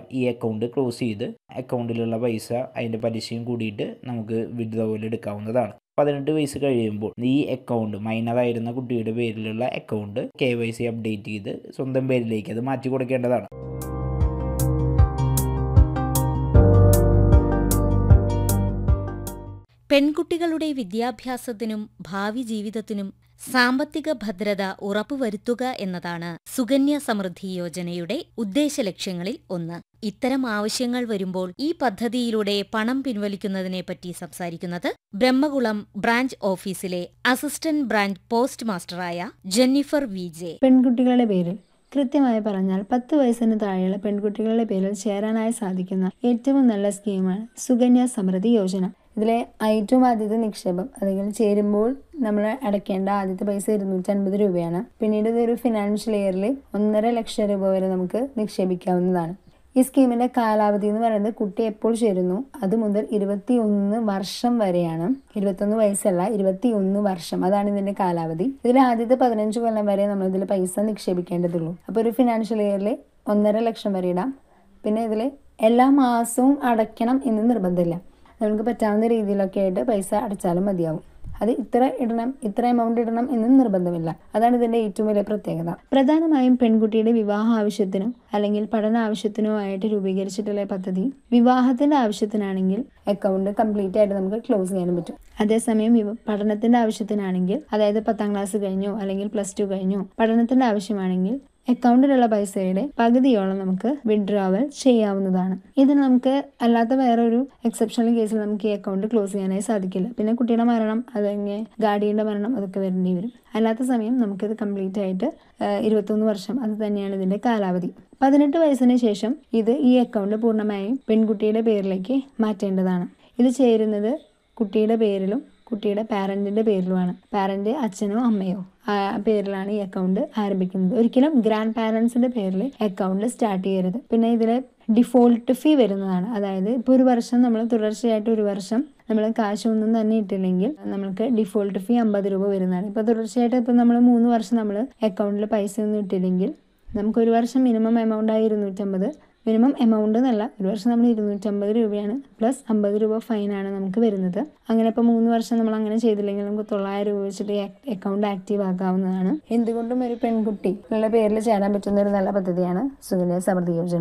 ഈ account close ചെയ്ത് അക്കൗണ്ടിലുള്ള പൈസ അതിൻ്റെ പലിശയും കൂടിയിട്ട് നമുക്ക് വിഡ്രോവൽ എടുക്കാവുന്നതാണ് പതിനെട്ട് വയസ്സ് കഴിയുമ്പോൾ ഈ അക്കൗണ്ട് മൈനറായിരുന്ന കുട്ടിയുടെ പേരിലുള്ള account K Y C update ചെയ്ത് സ്വന്തം പേരിലേക്ക് അത് മാറ്റി കൊടുക്കേണ്ടതാണ് പെൺകുട്ടികളുടെ വിദ്യാഭ്യാസത്തിനും ഭാവി ജീവിതത്തിനും സാമ്പത്തിക ഭദ്രത ഉറപ്പുവരുത്തുക എന്നതാണ് സുകന്യ സമൃദ്ധി യോജനയുടെ ഉദ്ദേശലക്ഷ്യങ്ങളിൽ ഒന്ന് ഇത്തരം ആവശ്യങ്ങൾ വരുമ്പോൾ ഈ പദ്ധതിയിലൂടെ പണം പിൻവലിക്കുന്നതിനെപ്പറ്റി സംസാരിക്കുന്നത് ബ്രഹ്മകുളം ബ്രാഞ്ച് ഓഫീസിലെ അസിസ്റ്റന്റ് ബ്രാഞ്ച് പോസ്റ്റ് മാസ്റ്ററായ ജെന്നിഫർ വി ജെ പെൺകുട്ടികളുടെ പേരിൽ കൃത്യമായി പറഞ്ഞാൽ പത്ത് വയസ്സിന് താഴെയുള്ള പെൺകുട്ടികളുടെ പേരിൽ ചേരാനായി സാധിക്കുന്ന ഏറ്റവും നല്ല സ്കീമാണ് സുകന്യ സമൃദ്ധി യോജന ഇതിലെ ഏറ്റവും ആദ്യത്തെ നിക്ഷേപം അല്ലെങ്കിൽ ചേരുമ്പോൾ നമ്മൾ അടയ്ക്കേണ്ട ആദ്യത്തെ പൈസ ഇരുന്നൂറ്റി അൻപത് രൂപയാണ് പിന്നീട് ഇതൊരു ഫിനാൻഷ്യൽ ഇയറിൽ ഒന്നര ലക്ഷം രൂപ വരെ നമുക്ക് നിക്ഷേപിക്കാവുന്നതാണ് ഈ സ്കീമിന്റെ കാലാവധി എന്ന് പറയുന്നത് കുട്ടി എപ്പോൾ ചേരുന്നു അത് മുതൽ ഇരുപത്തി ഒന്ന് വർഷം വരെയാണ് ഇരുപത്തൊന്ന് വയസ്സല്ല ഇരുപത്തി ഒന്ന് വർഷം അതാണ് ഇതിന്റെ കാലാവധി ഇതിൽ ആദ്യത്തെ പതിനഞ്ച് കൊല്ലം വരെ നമ്മൾ ഇതിൽ പൈസ നിക്ഷേപിക്കേണ്ടതുള്ളൂ അപ്പോൾ ഒരു ഫിനാൻഷ്യൽ ഇയറിൽ ഒന്നര ലക്ഷം വരെ ഇടാം പിന്നെ ഇതിൽ എല്ലാ മാസവും അടയ്ക്കണം എന്ന് നിർബന്ധമില്ല നമുക്ക് പറ്റാവുന്ന രീതിയിലൊക്കെ ആയിട്ട് പൈസ അടച്ചാലും മതിയാവും അത് ഇത്ര ഇടണം ഇത്ര എമൗണ്ട് ഇടണം എന്നും നിർബന്ധമില്ല അതാണ് ഇതിന്റെ ഏറ്റവും വലിയ പ്രത്യേകത പ്രധാനമായും പെൺകുട്ടിയുടെ വിവാഹ ആവശ്യത്തിനും അല്ലെങ്കിൽ പഠന ആവശ്യത്തിനോ ആയിട്ട് രൂപീകരിച്ചിട്ടുള്ള പദ്ധതി വിവാഹത്തിന്റെ ആവശ്യത്തിനാണെങ്കിൽ അക്കൗണ്ട് കംപ്ലീറ്റ് ആയിട്ട് നമുക്ക് ക്ലോസ് ചെയ്യാനും പറ്റും അതേസമയം വിവ പഠനത്തിന്റെ ആവശ്യത്തിനാണെങ്കിൽ അതായത് പത്താം ക്ലാസ് കഴിഞ്ഞോ അല്ലെങ്കിൽ പ്ലസ് ടു കഴിഞ്ഞോ പഠനത്തിന്റെ ആവശ്യമാണെങ്കിൽ അക്കൗണ്ടിലുള്ള പൈസയുടെ പകുതിയോളം നമുക്ക് വിഡ്രോവൽ ചെയ്യാവുന്നതാണ് ഇതിന് നമുക്ക് അല്ലാത്ത വേറൊരു എക്സെപ്ഷണൽ കേസിൽ നമുക്ക് ഈ അക്കൗണ്ട് ക്ലോസ് ചെയ്യാനായി സാധിക്കില്ല പിന്നെ കുട്ടിയുടെ മരണം അല്ലെങ്കിൽ ഗാഡിയുടെ മരണം അതൊക്കെ വരേണ്ടി വരും അല്ലാത്ത സമയം നമുക്കിത് കംപ്ലീറ്റ് ആയിട്ട് ഇരുപത്തൊന്ന് വർഷം അത് തന്നെയാണ് ഇതിന്റെ കാലാവധി പതിനെട്ട് വയസ്സിന് ശേഷം ഇത് ഈ അക്കൗണ്ട് പൂർണ്ണമായും പെൺകുട്ടിയുടെ പേരിലേക്ക് മാറ്റേണ്ടതാണ് ഇത് ചേരുന്നത് കുട്ടിയുടെ പേരിലും കുട്ടിയുടെ പാരന്റിന്റെ പേരിലുമാണ് പാരന്റ് അച്ഛനോ അമ്മയോ ആ പേരിലാണ് ഈ അക്കൗണ്ട് ആരംഭിക്കുന്നത് ഒരിക്കലും ഗ്രാൻഡ് പാരൻസിന്റെ പേരിൽ അക്കൗണ്ട് സ്റ്റാർട്ട് ചെയ്യരുത് പിന്നെ ഇതിൽ ഡിഫോൾട്ട് ഫീ വരുന്നതാണ് അതായത് ഇപ്പോൾ ഒരു വർഷം നമ്മൾ തുടർച്ചയായിട്ട് ഒരു വർഷം നമ്മൾ കാശൊന്നും തന്നെ ഇട്ടില്ലെങ്കിൽ നമുക്ക് ഡിഫോൾട്ട് ഫീ അമ്പത് രൂപ വരുന്നതാണ് ഇപ്പോൾ തുടർച്ചയായിട്ട് ഇപ്പോൾ നമ്മൾ മൂന്ന് വർഷം നമ്മൾ അക്കൗണ്ടിൽ പൈസ ഒന്നും ഇട്ടില്ലെങ്കിൽ നമുക്ക് ഒരു വർഷം മിനിമം എമൗണ്ട് ആയി ഇരുന്നൂറ്റമ്പത് മിനിമം എമൗണ്ട് എന്നല്ല ഒരു വർഷം നമ്മൾ ഇരുന്നൂറ്റമ്പത് രൂപയാണ് പ്ലസ് അമ്പത് രൂപ ഫൈനാണ് നമുക്ക് വരുന്നത് അങ്ങനെ ഇപ്പോൾ മൂന്ന് വർഷം നമ്മൾ അങ്ങനെ ചെയ്തില്ലെങ്കിൽ നമുക്ക് തൊള്ളായിരം രൂപ വെച്ചിട്ട് അക്കൗണ്ട് ആക്റ്റീവ് ആക്കാവുന്നതാണ് എന്തുകൊണ്ടും ഒരു പെൺകുട്ടി ഉള്ള പേരിൽ ചേരാൻ പറ്റുന്ന ഒരു നല്ല പദ്ധതിയാണ് സുകന്യ സമൃദ്ധി യോജന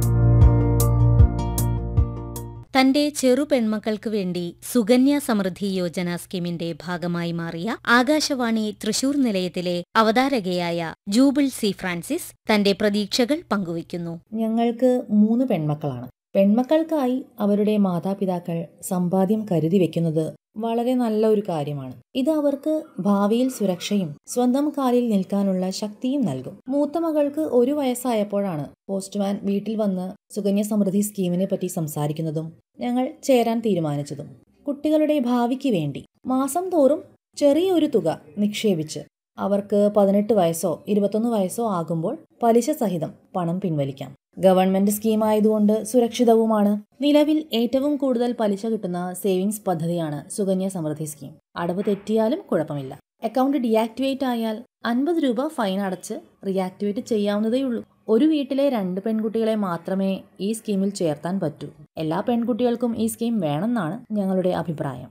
തന്റെ ചെറു പെൺമക്കൾക്ക് വേണ്ടി സുകന്യ സമൃദ്ധി യോജന സ്കീമിന്റെ ഭാഗമായി മാറിയ ആകാശവാണി തൃശൂർ നിലയത്തിലെ അവതാരകയായ ജൂബിൾ സി ഫ്രാൻസിസ് തന്റെ പ്രതീക്ഷകൾ പങ്കുവയ്ക്കുന്നു ഞങ്ങൾക്ക് മൂന്ന് പെൺമക്കളാണ് പെൺമക്കൾക്കായി അവരുടെ മാതാപിതാക്കൾ സമ്പാദ്യം കരുതി വെക്കുന്നത് വളരെ നല്ല ഒരു കാര്യമാണ് ഇത് അവർക്ക് ഭാവിയിൽ സുരക്ഷയും സ്വന്തം കാലിൽ നിൽക്കാനുള്ള ശക്തിയും നൽകും മൂത്ത മകൾക്ക് ഒരു വയസ്സായപ്പോഴാണ് പോസ്റ്റ്മാൻ വീട്ടിൽ വന്ന് സുകന്യ സമൃദ്ധി സ്കീമിനെ പറ്റി സംസാരിക്കുന്നതും ഞങ്ങൾ ചേരാൻ തീരുമാനിച്ചതും കുട്ടികളുടെ ഭാവിക്ക് വേണ്ടി മാസം തോറും ചെറിയൊരു തുക നിക്ഷേപിച്ച് അവർക്ക് പതിനെട്ട് വയസ്സോ ഇരുപത്തൊന്ന് വയസ്സോ ആകുമ്പോൾ പലിശ സഹിതം പണം പിൻവലിക്കാം ഗവൺമെന്റ് സ്കീം ആയതുകൊണ്ട് സുരക്ഷിതവുമാണ് നിലവിൽ ഏറ്റവും കൂടുതൽ പലിശ കിട്ടുന്ന സേവിങ്സ് പദ്ധതിയാണ് സുകന്യ സമൃദ്ധി സ്കീം അടവ് തെറ്റിയാലും കുഴപ്പമില്ല അക്കൗണ്ട് ഡീആക്ടിവേറ്റ് ആയാൽ അൻപത് രൂപ ഫൈൻ അടച്ച് റീആക്ടിവേറ്റ് ചെയ്യാവുന്നതേയുള്ളൂ ഒരു വീട്ടിലെ രണ്ട് പെൺകുട്ടികളെ മാത്രമേ ഈ സ്കീമിൽ ചേർത്താൻ പറ്റൂ എല്ലാ പെൺകുട്ടികൾക്കും ഈ സ്കീം വേണമെന്നാണ് ഞങ്ങളുടെ അഭിപ്രായം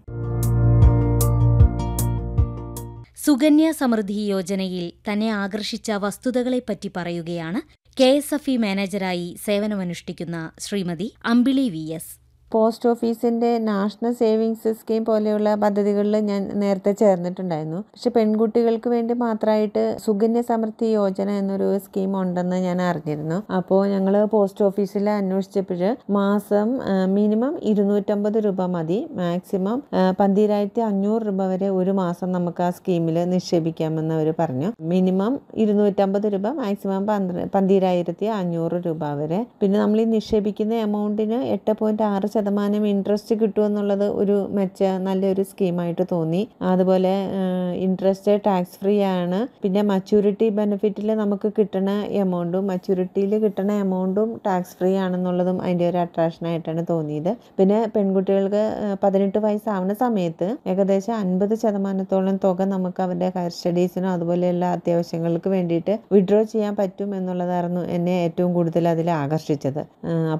സുകന്യ സമൃദ്ധി യോജനയിൽ തന്നെ ആകർഷിച്ച വസ്തുതകളെപ്പറ്റി പറയുകയാണ് കെ എസ് എഫ് ഇ മാനേജരായി സേവനമനുഷ്ഠിക്കുന്ന Shrimati Ambili V S post ഓഫീസിൻ്റെ നാഷണൽ സേവിങ്സ് സ്കീം പോലെയുള്ള പദ്ധതികളിൽ ഞാൻ നേരത്തെ ചേർന്നിട്ടുണ്ടായിരുന്നു പക്ഷെ പെൺകുട്ടികൾക്ക് വേണ്ടി മാത്രമായിട്ട് സുകന്യ സമൃദ്ധി യോജന എന്നൊരു സ്കീം ഉണ്ടെന്ന് ഞാൻ അറിഞ്ഞിരുന്നു അപ്പോൾ ഞങ്ങൾ പോസ്റ്റ് ഓഫീസിൽ അന്വേഷിച്ചപ്പോൾ മാസം മിനിമം ഇരുന്നൂറ്റമ്പത് രൂപ മതി മാക്സിമം പന്തിരായിരത്തി അഞ്ഞൂറ് രൂപ വരെ ഒരു മാസം നമുക്ക് ആ സ്കീമിൽ നിക്ഷേപിക്കാമെന്ന് അവർ പറഞ്ഞു മിനിമം ഇരുന്നൂറ്റമ്പത് രൂപ മാക്സിമം പന്ത്ര പന്തിരായിരത്തി അഞ്ഞൂറ് രൂപ വരെ പിന്നെ നമ്മൾ ഈ നിക്ഷേപിക്കുന്ന എമൗണ്ടിന് എട്ട് പോയിന്റ് ആറ് ശതമാനം ഇൻട്രസ്റ്റ് കിട്ടുമെന്നുള്ളത് ഒരു മെച്ച നല്ലൊരു സ്കീമായിട്ട് തോന്നി അതുപോലെ ഇൻട്രസ്റ്റ് ടാക്സ് ഫ്രീ ആണ് പിന്നെ മച്യൂരിറ്റി ബെനിഫിറ്റിൽ നമുക്ക് കിട്ടുന്ന എമൗണ്ടും മച്യൂരിറ്റിയിൽ കിട്ടുന്ന എമൗണ്ടും ടാക്സ് ഫ്രീ ആണെന്നുള്ളതും അതിൻ്റെ ഒരു അട്രാക്ഷനായിട്ടാണ് തോന്നിയത് പിന്നെ പെൺകുട്ടികൾക്ക് പതിനെട്ട് വയസ്സാവുന്ന സമയത്ത് ഏകദേശം അൻപത് ശതമാനത്തോളം തുക നമുക്ക് അവരുടെ ഹയർ സ്റ്റഡീസിനോ അതുപോലെയുള്ള അത്യാവശ്യങ്ങൾക്ക് വേണ്ടിയിട്ട് വിഡ്രോ ചെയ്യാൻ പറ്റും എന്നുള്ളതായിരുന്നു എന്നെ ഏറ്റവും കൂടുതൽ അതിൽ ആകർഷിച്ചത്